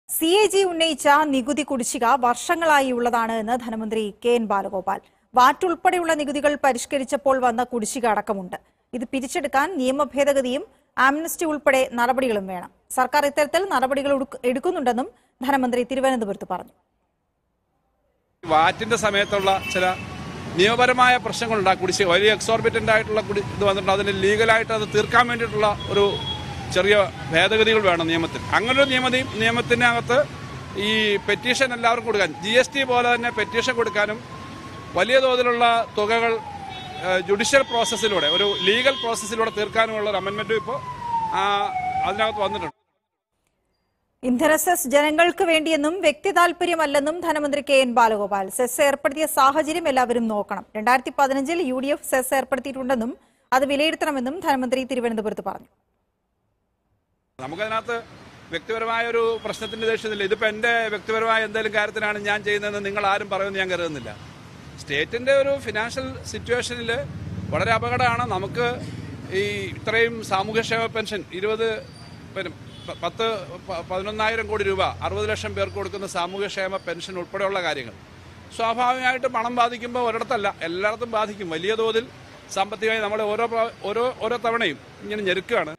C A G ഉന്നയിച്ച നികുതി കുടിശ്ശിക വർഷങ്ങളായി ഉള്ളതാണ് എന്ന് ധനമന്ത്രി കെ എൻ ബാലഗോപാൽ വാറ്റ് ഉൾപ്പെടെയുള്ള നികുതികൾ പരിഷ്കരിച്ചപ്പോൾ വന്ന കുടിശ്ശിക അടക്കമുണ്ട് ഇത് പിരിച്ചെടുക്കാൻ നിയമ ഭേദഗതിയും ആംനസ്റ്റി ഉൾപ്പെടെ നടപടികളും വേണം സർക്കാർ ഇത്തരത്തിൽ നടപടികൾ ഉടുക്ക- എടുക്കുന്നുണ്ടെന്നും ധനമന്ത്രി തിരുവനന്തപുരത്ത് പറഞ്ഞു വാറ്റിന്റെ സമയത്തുള്ള ചില നിയമപരമായ പ്രശ്നങ്ങളുണ്ട് ആ കുടിശ്ശിക വലിയ എക്സോർബിറ്റന്റ് ആയിട്ടുള്ള കുടി ഇത് വന്നിട്ടുണ്ട് അതിന് ലീഗലായിട്ട് അത് തീർക്കാൻ വേണ്ടിയിട്ടുള്ള ഒരു ചെറിയ ഭേദഗതികൾ വേണം നിയമത്തിൽ അങ്ങനെ ഒരു നിയമതി നിയമത്തിനകത്ത് ഈ പെറ്റീഷൻ എല്ലാവർക്കും കൊടുക്കാൻ ജി എസ് ടി പോലെ തന്നെ പെറ്റീഷൻ കൊടുക്കാനും വലിയ തോതിലുള്ള തുകകൾ ജുഡീഷ്യൽ പ്രോസസ്സിലൂടെ ഒരു ലീഗൽ പ്രോസസ്സിലൂടെ തീർക്കാനുമുള്ള ഒരു അമെൻമെന്റും ഇപ്പോൾ അതിനകത്ത് വന്നിട്ടുണ്ട് ഇന്ധന സെസ് ജനങ്ങൾക്ക് വേണ്ടിയെന്നും വ്യക്തി താൽപര്യമല്ലെന്നും ധനമന്ത്രി കെ എൻ ബാലഗോപാൽ സെസ് ഏർപ്പെടുത്തിയ സാഹചര്യം എല്ലാവരും നോക്കണം രണ്ടായിരത്തി പതിനഞ്ചിൽ യു ഡി എഫ് സെസ് ഏർപ്പെടുത്തിയിട്ടുണ്ടെന്നും അത് വിലയിരുത്തണമെന്നും ധനമന്ത്രി തിരുവനന്തപുരത്ത് പറഞ്ഞു നമുക്കതിനകത്ത് വ്യക്തിപരമായ ഒരു പ്രശ്നത്തിന്റെ ദേഷ്യത്തില്ല ഇതിപ്പോ എന്റെ വ്യക്തിപരമായ എന്തെങ്കിലും കാര്യത്തിനാണ് ഞാൻ ചെയ്യുന്നതെന്ന് നിങ്ങൾ ആരും പറയുമെന്ന് ഞാൻ കരുതുന്നില്ല സ്റ്റേറ്റിന്റെ ഒരു ഫിനാൻഷ്യൽ സിറ്റുവേഷനിൽ വളരെ അപകടമാണ് നമുക്ക് ഈ ഇത്രയും സാമൂഹ്യക്ഷേമ പെൻഷൻ ഇരുപത് പിന്നെ പ- പത്ത് പ- പതിനൊന്നായിരം കോടി രൂപ അറുപത് ലക്ഷം പേർക്ക് കൊടുക്കുന്ന സാമൂഹ്യക്ഷേമ പെൻഷൻ ഉൾപ്പെടെയുള്ള കാര്യങ്ങൾ സ്വാഭാവികമായിട്ട് പണം ബാധിക്കുമ്പോൾ ഒരിടത്തല്ല എല്ലായിടത്തും ബാധിക്കും വലിയ തോതിൽ സാമ്പത്തികമായി നമ്മളെ ഓരോ പ്രാ- ഓരോ ഓരോ തവണയും ഇങ്ങനെ ഞെരുക്കുകയാണ്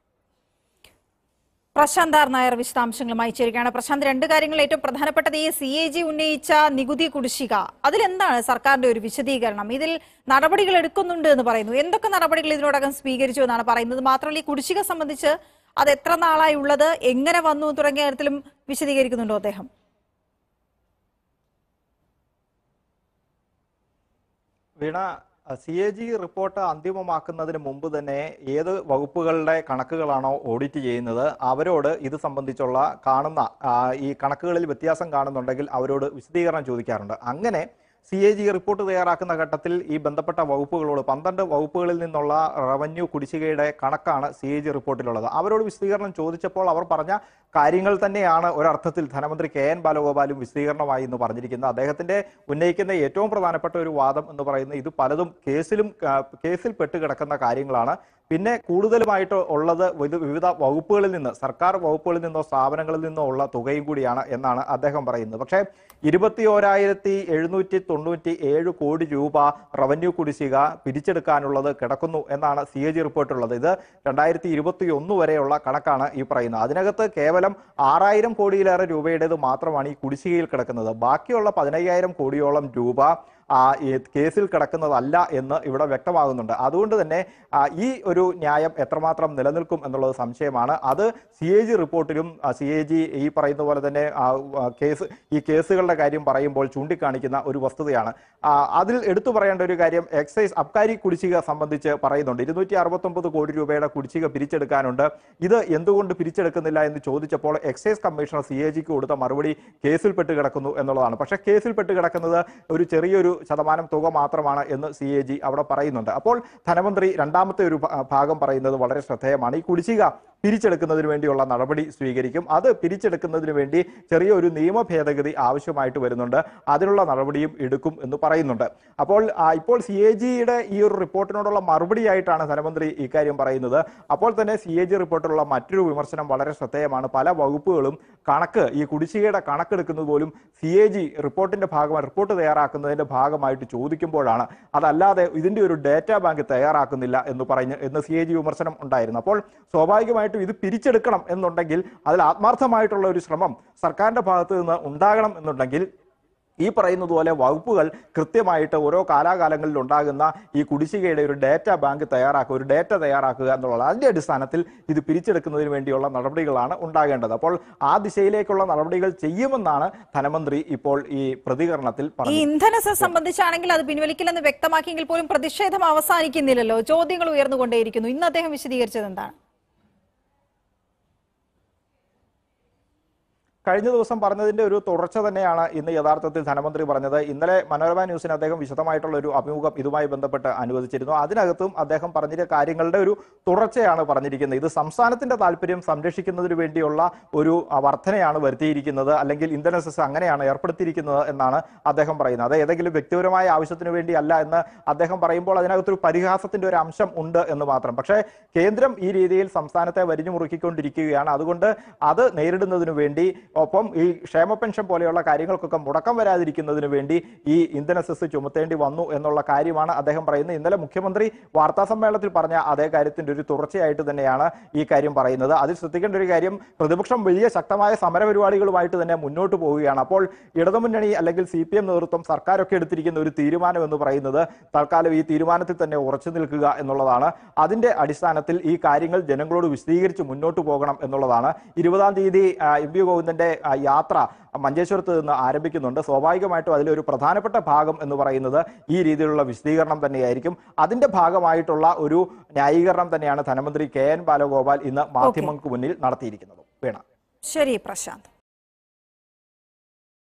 പ്രശാന്ത് ആർ നായർ വിശദാംശങ്ങളുമായി ചേരുകയാണ് പ്രശാന്ത് രണ്ട് കാര്യങ്ങൾ ഏറ്റവും പ്രധാനപ്പെട്ടത് ഈ സി എ ജി ഉന്നയിച്ച നികുതി കുടിശ്ശിക അതിലെന്താണ് സർക്കാരിന്റെ ഒരു വിശദീകരണം ഇതിൽ നടപടികൾ എടുക്കുന്നുണ്ട് എന്ന് പറയുന്നു എന്തൊക്കെ നടപടികൾ ഇതിനോടകം സ്വീകരിച്ചു എന്നാണ് പറയുന്നത് മാത്രമല്ല ഈ കുടിശ്ശിക സംബന്ധിച്ച് അത് എത്ര നാളായി ഉള്ളത് എങ്ങനെ വന്നു തുടങ്ങിയ കാര്യത്തിലും വിശദീകരിക്കുന്നുണ്ടോ അദ്ദേഹം Veena C A G report അന്തിമമാക്കുന്നതിന് മുമ്പ് തന്നെ ഏത് വകുപ്പുകളുടെ കണക്കുകളാണോ ഓഡിറ്റ് ചെയ്യുന്നത് അവരോട് ഇത് സംബന്ധിച്ചുള്ള കാണുന്ന ആ, ഈ കണക്കുകളിൽ വ്യത്യാസം കാണുന്നുണ്ടെങ്കിൽ അവരോട് വിശദീകരണം ചോദിക്കാറുണ്ട് അങ്ങനെ സി എ ജി റിപ്പോർട്ട് തയ്യാറാക്കുന്ന ഘട്ടത്തിൽ ഈ ബന്ധപ്പെട്ട വകുപ്പുകളോട് പന്ത്രണ്ട് വകുപ്പുകളിൽ നിന്നുള്ള റവന്യൂ കുടിശ്ശികയുടെ കണക്കാണ് സി എ ജി റിപ്പോർട്ടിലുള്ളത് അവരോട് വിശദീകരണം ചോദിച്ചപ്പോൾ അവർ പറഞ്ഞ കാര്യങ്ങൾ തന്നെയാണ് ഒരർത്ഥത്തിൽ ധനമന്ത്രി കെ എൻ ബാലഗോപാലും വിശദീകരണമായി എന്ന് പറഞ്ഞിരിക്കുന്നത് അദ്ദേഹത്തിന്റെ ഉന്നയിക്കുന്ന ഏറ്റവും പ്രധാനപ്പെട്ട ഒരു വാദം എന്ന് പറയുന്നത് ഇത് പലതും കേസിലും ആ, കേസിൽ പെട്ട് കിടക്കുന്ന കാര്യങ്ങളാണ് പിന്നെ കൂടുതലുമായിട്ട് ഉള്ളത് ഇത് വിവിധ വകുപ്പുകളിൽ നിന്ന് സർക്കാർ വകുപ്പുകളിൽ നിന്നോ സ്ഥാപനങ്ങളിൽ നിന്നോ ഉള്ള തുകയും കൂടിയാണ് എന്നാണ് അദ്ദേഹം പറയുന്നത് പക്ഷേ ഇരുപത്തി ഓരായിരത്തി എഴുന്നൂറ്റി തൊണ്ണൂറ്റി ഏഴ് കോടി രൂപ റവന്യൂ കുടിശ്ശിക പിരിച്ചെടുക്കാനുള്ളത് കിടക്കുന്നു എന്നാണ് സി എ ജി റിപ്പോർട്ടുള്ളത് ഇത് രണ്ടായിരത്തി ഇരുപത്തി ഒന്ന് വരെയുള്ള കണക്കാണ് ഈ പറയുന്നത് അതിനകത്ത് കേവലം ആറായിരം കോടിയിലേറെ രൂപയുടേത് മാത്രമാണ് ഈ കുടിശ്ശികയിൽ കിടക്കുന്നത് ബാക്കിയുള്ള പതിനയ്യായിരം കോടിയോളം രൂപ ആ, ഈ കേസിൽ കിടക്കുന്നതല്ല എന്ന് ഇവിടെ വ്യക്തമാകുന്നുണ്ട് അതുകൊണ്ട് തന്നെ ആ, ഈ ഒരു ന്യായം എത്രമാത്രം നിലനിൽക്കും എന്നുള്ളത് സംശയമാണ് അത് സി എ ജി റിപ്പോർട്ടിലും സി എ ജി ഈ പറയുന്ന പോലെ തന്നെ ആ, ആ, കേസ് ഈ കേസുകളുടെ കാര്യം പറയുമ്പോൾ ചൂണ്ടിക്കാണിക്കുന്ന ഒരു വസ്തുതയാണ് ആ, അതിൽ എടുത്തു പറയേണ്ട ഒരു കാര്യം എക്സൈസ് അബ്കാരി കുടിശ്ശിക സംബന്ധിച്ച് പറയുന്നുണ്ട് ഇരുന്നൂറ്റി അറുപത്തൊമ്പത് കോടി രൂപയുടെ കുടിശ്ശിക പിരിച്ചെടുക്കാനുണ്ട് ഇത് എന്തുകൊണ്ട് പിരിച്ചെടുക്കുന്നില്ല എന്ന് ചോദിച്ചപ്പോൾ എക്സൈസ് കമ്മീഷണർ സി എ ജിക്ക് കൊടുത്ത മറുപടി കേസിൽപ്പെട്ട് കിടക്കുന്നു എന്നുള്ളതാണ് പക്ഷേ കേസിൽപ്പെട്ട് കിടക്കുന്നത് ഒരു ചെറിയൊരു ശതമാനം തുക മാത്രമാണ് എന്ന് സി എ ജി അവിടെ പറയുന്നുണ്ട് അപ്പോൾ ധനമന്ത്രി രണ്ടാമത്തെ ഒരു ഭ- ഭാഗം പറയുന്നത് വളരെ ശ്രദ്ധേയമാണ് ഈ കുടിശ്ശിക പിരിച്ചെടുക്കുന്നതിന് വേണ്ടിയുള്ള നടപടി സ്വീകരിക്കും അത് പിരിച്ചെടുക്കുന്നതിന് വേണ്ടി ചെറിയൊരു നിയമ ഭേദഗതി ആവശ്യമായിട്ട് വരുന്നുണ്ട് അതിനുള്ള നടപടിയും എടുക്കും എന്ന് പറയുന്നുണ്ട് അപ്പോൾ ആ, ഇപ്പോൾ സി എ ജിയുടെ ഈ ഒരു റിപ്പോർട്ടിനോടുള്ള മറുപടിയായിട്ടാണ് ധനമന്ത്രി ഇക്കാര്യം പറയുന്നത് അപ്പോൾ തന്നെ സി എ ജി റിപ്പോർട്ടിലുള്ള മറ്റൊരു വിമർശനം വളരെ ശ്രദ്ധേയമാണ് പല വകുപ്പുകളും കണക്ക് ഈ കുടിശ്ശികയുടെ കണക്കെടുക്കുന്നത് പോലും സി എ ജി റിപ്പോർട്ടിന്റെ ഭാഗമായി റിപ്പോർട്ട് തയ്യാറാക്കുന്നതിന്റെ ഭാഗമായിട്ട് ചോദിക്കുമ്പോഴാണ് അതല്ലാതെ ഇതിന്റെ ഒരു ഡേറ്റാ ബാങ്ക് തയ്യാറാക്കുന്നില്ല എന്ന് പറഞ്ഞ് എന്ന് സി എ ജി വിമർശനം ഉണ്ടായിരുന്നു അപ്പോൾ സ്വാഭാവികമായിട്ടും ഇത് പിരിച്ചെടുക്കണം എന്നുണ്ടെങ്കിൽ അതിൽ ആത്മാർത്ഥമായിട്ടുള്ള ഒരു ശ്രമം സർക്കാരിന്റെ ഭാഗത്ത് നിന്ന് ഉണ്ടാകണം എന്നുണ്ടെങ്കിൽ ഈ പറയുന്നത് പോലെ വകുപ്പുകൾ കൃത്യമായിട്ട് ഓരോ കാലാകാലങ്ങളിൽ ഉണ്ടാകുന്ന ഈ കുടിശ്ശികയുടെ ഒരു ഡേറ്റ ബാങ്ക് തയ്യാറാക്കുക ഒരു ഡേറ്റ തയ്യാറാക്കുക എന്നുള്ളത് അതിന്റെ അടിസ്ഥാനത്തിൽ ഇത് പിരിച്ചെടുക്കുന്നതിന് വേണ്ടിയുള്ള നടപടികളാണ് ഉണ്ടാകേണ്ടത് അപ്പോൾ ആ ദിശയിലേക്കുള്ള നടപടികൾ ചെയ്യുമെന്നാണ് ധനമന്ത്രി ഇപ്പോൾ ഈ പ്രതികരണത്തിൽ ഈ പറഞ്ഞത് ഇന്ധന സെസ് സംബന്ധിച്ചാണെങ്കിൽ അത് പിൻവലിക്കില്ലെന്ന് വ്യക്തമാക്കിയെങ്കിൽ പോലും പ്രതിഷേധം അവസാനിക്കുന്നില്ലല്ലോ ചോദ്യങ്ങൾ ഉയർന്നുകൊണ്ടേയിരിക്കുന്നു ഇന്ന് അദ്ദേഹം വിശദീകരിച്ചത് എന്താണ് കഴിഞ്ഞ ദിവസം പറഞ്ഞതിന്റെ ഒരു തുടർച്ച തന്നെയാണ് ഇന്ന് യഥാർത്ഥത്തിൽ ധനമന്ത്രി പറഞ്ഞത് ഇന്നലെ മനോരമ ന്യൂസിന് അദ്ദേഹം വിശദമായിട്ടുള്ള ഒരു അഭിമുഖം ഇതുമായി ബന്ധപ്പെട്ട് അനുവദിച്ചിരുന്നു അതിനകത്തും അദ്ദേഹം പറഞ്ഞ കാര്യങ്ങളുടെ ഒരു തുടർച്ചയാണ് പറഞ്ഞിരിക്കുന്നത് ഇത് സംസ്ഥാനത്തിന്റെ താല്പര്യം സംരക്ഷിക്കുന്നതിന് വേണ്ടിയുള്ള ഒരു ആ, വർധനയാണ് വരുത്തിയിരിക്കുന്നത് അല്ലെങ്കിൽ ഇന്ധന സെസ് അങ്ങനെയാണ് ഏർപ്പെടുത്തിയിരിക്കുന്നത് എന്നാണ് അദ്ദേഹം പറയുന്നത് അത് ഏതെങ്കിലും വ്യക്തിപരമായ ആവശ്യത്തിന് വേണ്ടി അല്ല എന്ന് അദ്ദേഹം പറയുമ്പോൾ അതിനകത്തൊരു പരിഹാസത്തിന്റെ ഒരു അംശം ഉണ്ട് എന്ന് മാത്രം പക്ഷേ കേന്ദ്രം ഈ രീതിയിൽ സംസ്ഥാനത്തെ വരിഞ്ഞു മുറുക്കിക്കൊണ്ടിരിക്കുകയാണ് അതുകൊണ്ട് അത് നേരിടുന്നതിന് വേണ്ടി ഒപ്പം ഈ ക്ഷേമ പെൻഷൻ പോലെയുള്ള കാര്യങ്ങൾക്കൊക്കെ മുടക്കം വരാതിരിക്കുന്നതിന് വേണ്ടി ഈ ഇന്ധന സെസ് ചുമത്തേണ്ടി വന്നു എന്നുള്ള കാര്യമാണ് അദ്ദേഹം പറയുന്നത് ഇന്നലെ മുഖ്യമന്ത്രി വാർത്താ സമ്മേളനത്തിൽ പറഞ്ഞ അതേ കാര്യത്തിന്റെ ഒരു തുടർച്ചയായിട്ട് തന്നെയാണ് ഈ കാര്യം പറയുന്നത് അതിൽ ശ്രദ്ധിക്കേണ്ട ഒരു കാര്യം പ്രതിപക്ഷം വലിയ ശക്തമായ സമരപരിപാടികളുമായിട്ട് തന്നെ മുന്നോട്ട് പോവുകയാണ് അപ്പോൾ ഇടതുമുന്നണി അല്ലെങ്കിൽ സി പി എം നേതൃത്വം സർക്കാരൊക്കെ എടുത്തിരിക്കുന്ന ഒരു തീരുമാനം എന്ന് പറയുന്നത് തൽക്കാലം ഈ തീരുമാനത്തിൽ തന്നെ ഉറച്ചു നിൽക്കുക എന്നുള്ളതാണ് അതിന്റെ അടിസ്ഥാനത്തിൽ ഈ കാര്യങ്ങൾ ജനങ്ങളോട് വിശദീകരിച്ച് മുന്നോട്ട് പോകണം എന്നുള്ളതാണ് ഇരുപതാം തീയതി ആ, എം വി ഗോവിന്ദന്റെ ആ, യാത്ര മഞ്ചേശ്വരത്ത് നിന്ന് ആരംഭിക്കുന്നുണ്ട് സ്വാഭാവികമായിട്ടും അതിലൊരു പ്രധാനപ്പെട്ട ഭാഗം എന്ന് പറയുന്നത് ഈ രീതിയിലുള്ള വിശദീകരണം തന്നെയായിരിക്കും അതിന്റെ ഭാഗമായിട്ടുള്ള ഒരു ന്യായീകരണം തന്നെയാണ് ധനമന്ത്രി കെ എൻ ബാലഗോപാൽ ഇന്ന് മാധ്യമങ്ങൾക്ക് മുന്നിൽ നടത്തിയിരിക്കുന്നത് വീണ ശരി പ്രശാന്ത്